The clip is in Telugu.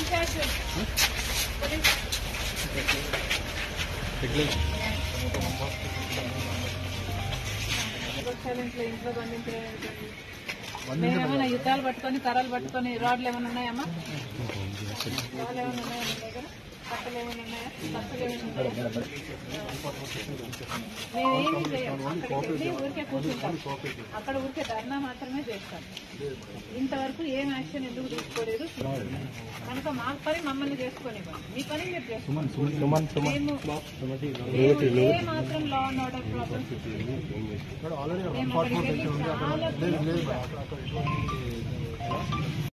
క్యాషువల్ పోలీస్ వృక్షాలు ఇంట్లో ఇంట్లో బంధించడం ఏంటండి? మేమేమైనా యుద్ధాలు పట్టుకొని కర్రలు పట్టుకొని రాడ్లు ఏమైనా ఉన్నాయమ్మా రాళ్ళు ఏమైనా ఉన్నాయా మీ దగ్గర కట్టలు ఏమైనా ఉన్నాయా కట్టలు ఏమైనా ఉన్నాయా మేమేమీ చేయం అక్కడికి వెళ్ళి ఊరికే కూర్చుంటాం అక్కడ ఊరికే ధర్నా మాత్రమే చేస్తాం ఇంతవరకు ఏం యాక్షన్ ఎందుకు తీసుకోలేదు కనుక మా పని మమ్మల్ని చేసుకోనివ్వండి మీ పని మీరు చేసుకోండి మేము మేము ఏ మాత్రం లా అండ్ ఆర్డర్ ప్రాబ్లమ్స్ మేము అక్కడికి వెళ్ళి చాలా